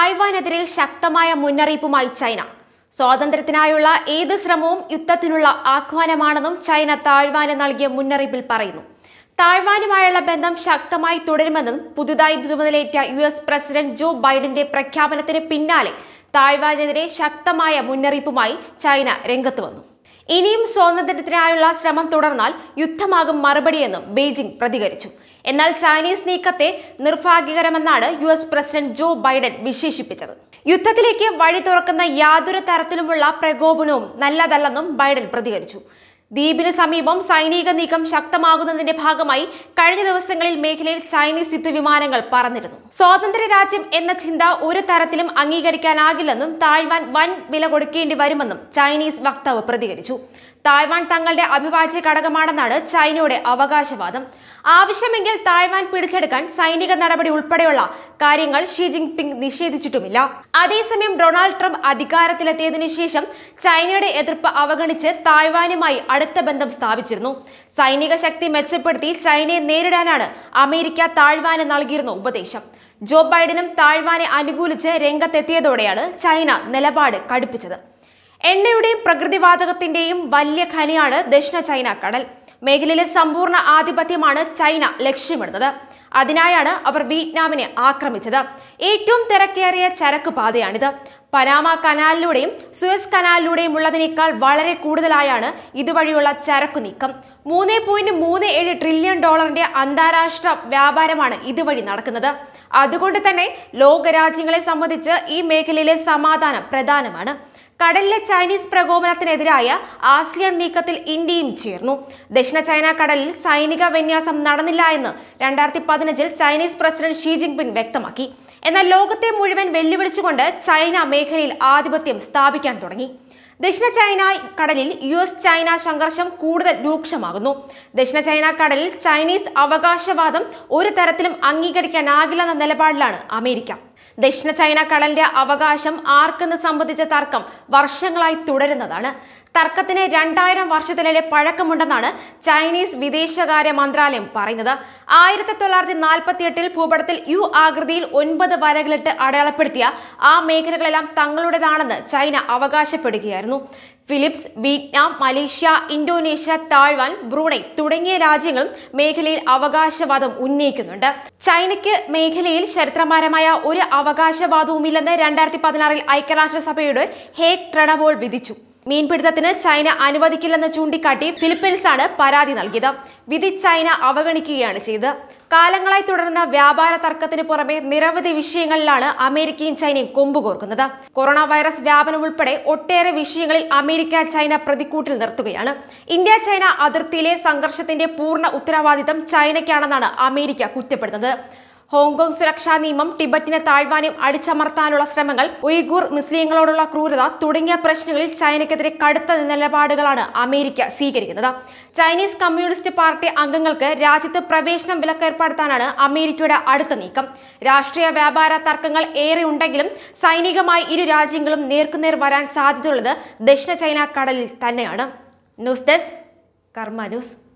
തായ്വാനെതിരെ ശക്തമായ മുന്നറിയിപ്പുമായി ചൈന സ്വാതന്ത്ര്യത്തിനായുള്ള ഏത് ശ്രമവും യുദ്ധത്തിനുള്ള ആഹ്വാനമാണെന്നും ചൈന താഴ്വാന് നൽകിയ മുന്നറിയിപ്പിൽ പറയുന്നു താഴ്വാനുമായുള്ള ബന്ധം ശക്തമായി തുടരുമെന്നും പുതുതായി ചുമതലയേറ്റ യു എസ് പ്രസിഡന്റ് ജോ ബൈഡന്റെ പ്രഖ്യാപനത്തിന് പിന്നാലെ താഴ്വാനെതിരെ ശക്തമായ മുന്നറിയിപ്പുമായി ചൈന രംഗത്ത് വന്നു ഇനിയും സ്വാതന്ത്ര്യത്തിനായുള്ള ശ്രമം തുടർന്നാൽ യുദ്ധമാകും മറുപടിയെന്നും ബെയ്ജിംഗ് പ്രതികരിച്ചു എന്നാൽ ചൈനീസ് നീക്കത്തെ നിർഭാഗ്യകരമെന്നാണ് U S president Joe Biden വിശേഷിപ്പിച്ചത് യുദ്ധത്തിലേക്ക് വഴി തുറക്കുന്ന യാതൊരു തരത്തിലുമുള്ള പ്രകോപനവും നല്ലതല്ലെന്നും ബൈഡൻ പ്രതികരിച്ചു ദ്വീപിന് സമീപം സൈനിക നീക്കം ശക്തമാകുന്നതിന്റെ ഭാഗമായി കഴിഞ്ഞ ദിവസങ്ങളിൽ മേഖലയിൽ ചൈനീസ് യുദ്ധവിമാനങ്ങൾ പറന്നിരുന്നു സ്വാതന്ത്ര്യ രാജ്യം എന്ന ചിന്ത ഒരു തരത്തിലും അംഗീകരിക്കാനാകില്ലെന്നും താഴ്വാൻ വൻ വില കൊടുക്കേണ്ടി വരുമെന്നും ചൈനീസ് വക്താവ് പ്രതികരിച്ചു തായ്വാൻ തങ്ങളുടെ അവിഭാജ്യ ഘടകമാണെന്നാണ് ചൈനയുടെ അവകാശവാദം ആവശ്യമെങ്കിൽ തായ്വാൻ പിടിച്ചെടുക്കാൻ സൈനിക നടപടി ഉൾപ്പെടെയുള്ള കാര്യങ്ങൾ ഷീ ജിൻപിങ് നിഷേധിച്ചിട്ടുമില്ല അതേസമയം ഡൊണാൾഡ് ട്രംപ് അധികാരത്തിലെത്തിയതിനു ശേഷം ചൈനയുടെ എതിർപ്പ് അവഗണിച്ച് തായ്വാനുമായി അടുത്ത ബന്ധം സ്ഥാപിച്ചിരുന്നു സൈനിക ശക്തി മെച്ചപ്പെടുത്തി ചൈനയെ നേരിടാനാണ് അമേരിക്ക താഴ്വാന് നൽകിയിരുന്ന ഉപദേശം ജോ ബൈഡനും താഴ്വാനെ അനുകൂലിച്ച് രംഗത്തെത്തിയതോടെയാണ് ചൈന നിലപാട് കടുപ്പിച്ചത് എണ്ണയുടെയും പ്രകൃതിവാതകത്തിന്റെയും വലിയ ഖനിയാണ് ദക്ഷിണ ചൈന കടൽ മേഖലയിലെ സമ്പൂർണ്ണ ആധിപത്യമാണ് ചൈന ലക്ഷ്യമിടുന്നത് അതിനായാണ് അവർ വിയറ്റ്നാമിനെ ആക്രമിച്ചത് ഏറ്റവും തിരക്കേറിയ ചരക്ക് പാതയാണിത് പനാമ കനാലിലൂടെയും സുയസ് കനാലിലൂടെയും ഉള്ളതിനേക്കാൾ വളരെ കൂടുതലായാണ് ഇതുവഴിയുള്ള ചരക്കു നീക്കം മൂന്ന് പോയിന്റ് മൂന്ന് ഏഴ് ട്രില്യൺ ഡോളറിന്റെ അന്താരാഷ്ട്ര വ്യാപാരമാണ് ഇതുവഴി നടക്കുന്നത് അതുകൊണ്ട് തന്നെ ലോകരാജ്യങ്ങളെ സംബന്ധിച്ച് ഈ മേഖലയിലെ സമാധാനം പ്രധാനമാണ് കടലിലെ ചൈനീസ് പ്രകോപനത്തിനെതിരായ ആസിയൻ നീക്കത്തിൽ ഇന്ത്യയും ചേർന്നു ദക്ഷിണ ചൈന കടലിൽ സൈനിക വിന്യാസം നടന്നില്ല എന്ന് രണ്ടായിരത്തി പതിനഞ്ചിൽ ചൈനീസ് പ്രസിഡന്റ് ഷീ ജിൻപിങ് വ്യക്തമാക്കി എന്നാൽ ലോകത്തെ മുഴുവൻ വെല്ലുവിളിച്ചുകൊണ്ട് ചൈന മേഖലയിൽ ആധിപത്യം സ്ഥാപിക്കാൻ തുടങ്ങി ദക്ഷിണ ചൈന കടലിൽ യു എസ് ചൈന സംഘർഷം കൂടുതൽ രൂക്ഷമാകുന്നു ദക്ഷിണ ചൈന കടലിൽ ചൈനീസ് അവകാശവാദം ഒരു തരത്തിലും അംഗീകരിക്കാനാകില്ലെന്ന നിലപാടിലാണ് അമേരിക്ക ദക്ഷിണ ചൈന കടലിന്റെ അവകാശം ആർക്കെന്ന് സംബന്ധിച്ച തർക്കം വർഷങ്ങളായി തുടരുന്നതാണ് തർക്കത്തിന് രണ്ടായിരം വർഷത്തിലേറെ പഴക്കമുണ്ടെന്നാണ് ചൈനീസ് വിദേശകാര്യ മന്ത്രാലയം പറയുന്നത് ആയിരത്തി തൊള്ളായിരത്തി നാൽപ്പത്തി എട്ടിൽ ഭൂപടത്തിൽ യു ആകൃതിയിൽ ഒൻപത് വരകളിട്ട് അടയാളപ്പെടുത്തിയ ആ മേഖലകളെല്ലാം തങ്ങളുടേതാണെന്ന് ചൈന അവകാശപ്പെടുകയായിരുന്നു Philippines Vietnam Malaysia Indonesia Taiwan Brunei തുടങ്ങിയ രാജ്യങ്ങളും മേഖലയിൽ അവകാശവാദം ഉന്നയിക്കുന്നുണ്ട് ചൈനയ്ക്ക് മേഖലയിൽ ചരിത്രപരമായ ഒരു അവകാശവാദവുമില്ലെന്ന് രണ്ടായിരത്തി പതിനാറിൽ ഐക്യരാഷ്ട്രസഭയുടെ ഹേഗ് ട്രണബോൾ വിധിച്ചു മീൻപിടുത്തത്തിന് ചൈന അനുവദിക്കില്ലെന്ന് ചൂണ്ടിക്കാട്ടി ഫിലിപ്പീൻസാണ് പരാതി നൽകിയത് വിധി ചൈന അവഗണിക്കുകയാണ് ചെയ്തത് കാലങ്ങളായി തുടരുന്ന വ്യാപാര തർക്കത്തിന് പുറമെ നിരവധി വിഷയങ്ങളിലാണ് അമേരിക്കയും ചൈനയും കൊമ്പുകോർക്കുന്നത് കൊറോണ വൈറസ് വ്യാപനം ഉൾപ്പെടെ ഒട്ടേറെ വിഷയങ്ങളിൽ അമേരിക്ക ചൈന പ്രതിക്കൂട്ടിൽ നിർത്തുകയാണ് ഇന്ത്യ ചൈന അതിർത്തിയിലെ സംഘർഷത്തിന്റെ പൂർണ്ണ ഉത്തരവാദിത്തം ചൈനയ്ക്കാണെന്നാണ് അമേരിക്ക കുറ്റപ്പെടുന്നത് ഹോങ്കോങ് സുരക്ഷാ നിയമം ടിബറ്റിനെ താഴ്വാനും അടിച്ചമർത്താനുള്ള ശ്രമങ്ങൾ ഉയ്ഗൂർ മുസ്ലിങ്ങളോടുള്ള ക്രൂരത തുടങ്ങിയ പ്രശ്നങ്ങളിൽ ചൈനയ്ക്കെതിരെ കടുത്ത നിലപാടുകളാണ് അമേരിക്ക സ്വീകരിക്കുന്നത് ചൈനീസ് കമ്മ്യൂണിസ്റ്റ് പാർട്ടി അംഗങ്ങൾക്ക് രാജ്യത്ത് പ്രവേശനം വിലക്കേർപ്പെടുത്താനാണ് അമേരിക്കയുടെ അടുത്ത നീക്കം രാഷ്ട്രീയ വ്യാപാര തർക്കങ്ങൾ ഏറെ ഉണ്ടെങ്കിലും സൈനികമായി ഇരു രാജ്യങ്ങളും നേർക്കുനേർ വരാൻ സാധ്യതയുള്ളത് ദക്ഷിണ ചൈന കടലിൽ തന്നെയാണ് ന്യൂസ് ഡെസ്ക് കർമ്മ ന്യൂസ്